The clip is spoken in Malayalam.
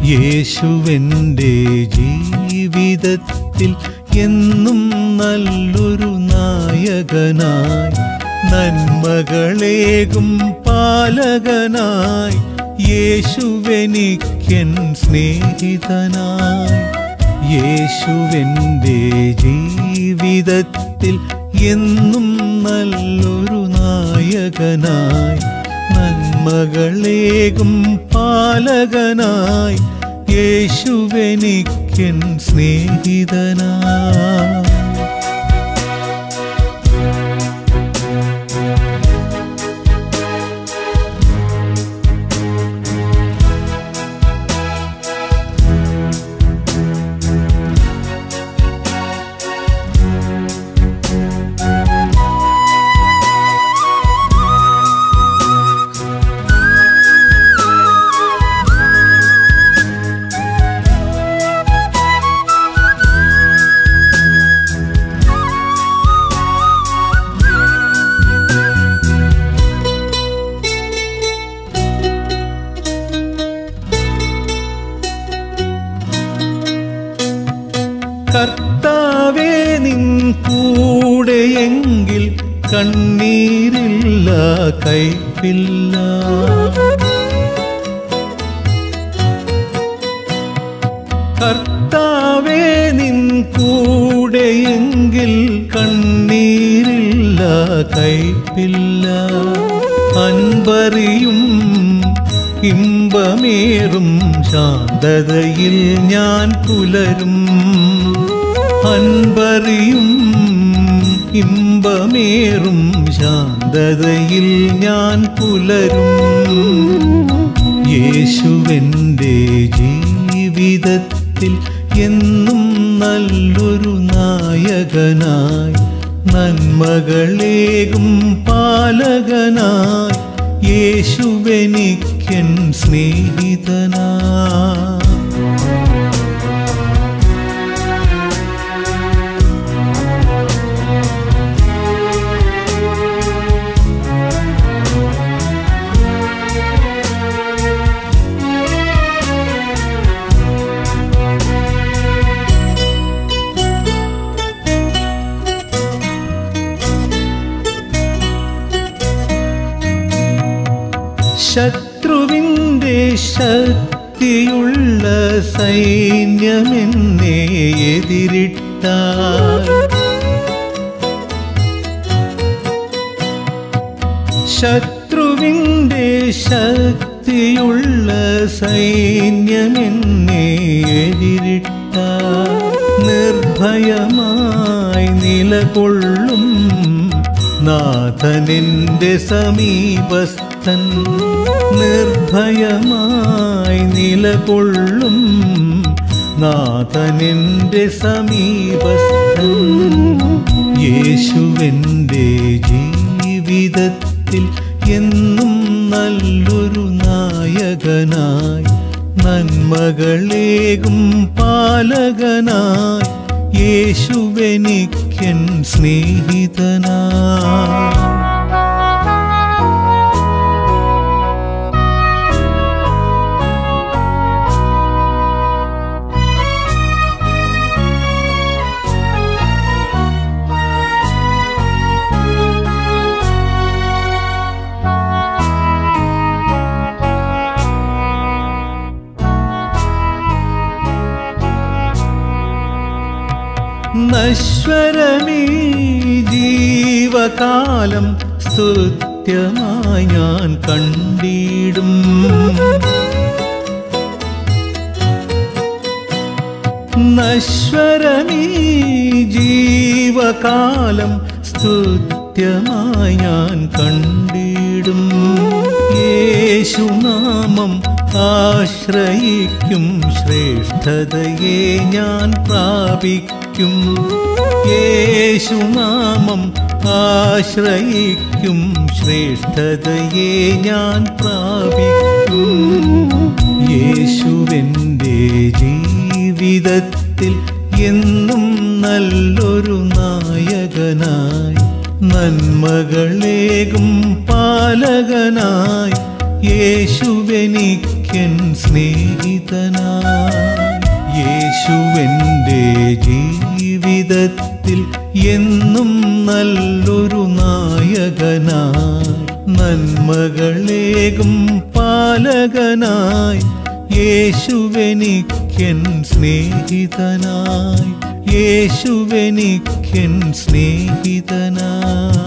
യേശുവെൻ്റെ ജീവിതത്തിൽ എന്നും നല്ലൊരു നായകനായി നന്മകളേകും പാലകനായി യേശുവെനിക്കൻ സ്നേഹിതനായി യേശുവെൻ്റെ ജീവിതത്തിൽ എന്നും നല്ലൊരു നായകനായി നന്മകളേകും പാലകനായി യേശുവെനിക്കൻ സ്നേഹിതനായി കർത്താവേ നിൻ കൂടെയെങ്കിൽ കണ്ണീരില്ല കൈപ്പില്ല കർത്താവേ നിൻ കൂടെയെങ്കിൽ കണ്ണീരില്ല കൈപ്പില്ല അൻപറിയും ഇമ്പമേറും ശാന്തതയിൽ ഞാൻ പുലരും അൻപറിയും ഇമ്പമേറും ശാന്തതയിൽ ഞാൻ പുലരും യേശുവെൻ്റെ ജീവിതത്തിൽ എന്നും നല്ലൊരു നായകനായി നന്മകളേകും പാലകനായി യേശുവെനിക്കൻ സ്നേഹിതനായി ശത്രുവിൻ്റെ ശക്തിയുള്ള സൈന്യമെന്നെ എതിരിട്ടാൽ ശത്രുവിൻ്റെ ശക്തിയുള്ള സൈന്യമെന്നെ എതിരിട്ടാൽ നിർഭയമായി നിലകൊള്ളും നാഥനെന്റെ സമീപസ്ഥൻ നിർഭയമായി നിലകൊള്ളും നാഥനെന്റെ സമീപസ്ഥൻ യേശുവെൻ്റെ ജീവിതത്തിൽ എന്നും നല്ലൊരു നായകനായി നന്മകളേകും പാലകനായി യേശുവെനിക്കൻ സ്നേഹിതനായി നശ്വരമീ ജീവകാലം സ്തുത്യമായി ഞാൻ കണ്ടിടും നശ്വരമീ ജീവകാലം സ്തുത്യമായി ഞാൻ കണ്ടിടും യേശുനാമം ആശ്രയിക്കും ശ്രേഷ്ഠതയെ ഞാൻ പ്രാപിക്കും യേശുനാമം ആശ്രയിക്കും ശ്രേഷ്ഠതയെ ഞാൻ പ്രാപിക്കും യേശുവെൻ്റെ ജീവിതത്തിൽ എന്നും നല്ലൊരു നായകനായി നന്മകളേകും പാലകനായി യേശുവെനിക്കൻ സ്നേഹിതനായി യേശുവെൻ്റെ ജീവിതത്തിൽ എന്നും നല്ലൊരു നായകനായി നന്മകളേകും പാലകനായി യേശുവെനിക്കൻ സ്നേഹിതനായി യേശുവെനിക്കൻ സ്നേഹിതനായി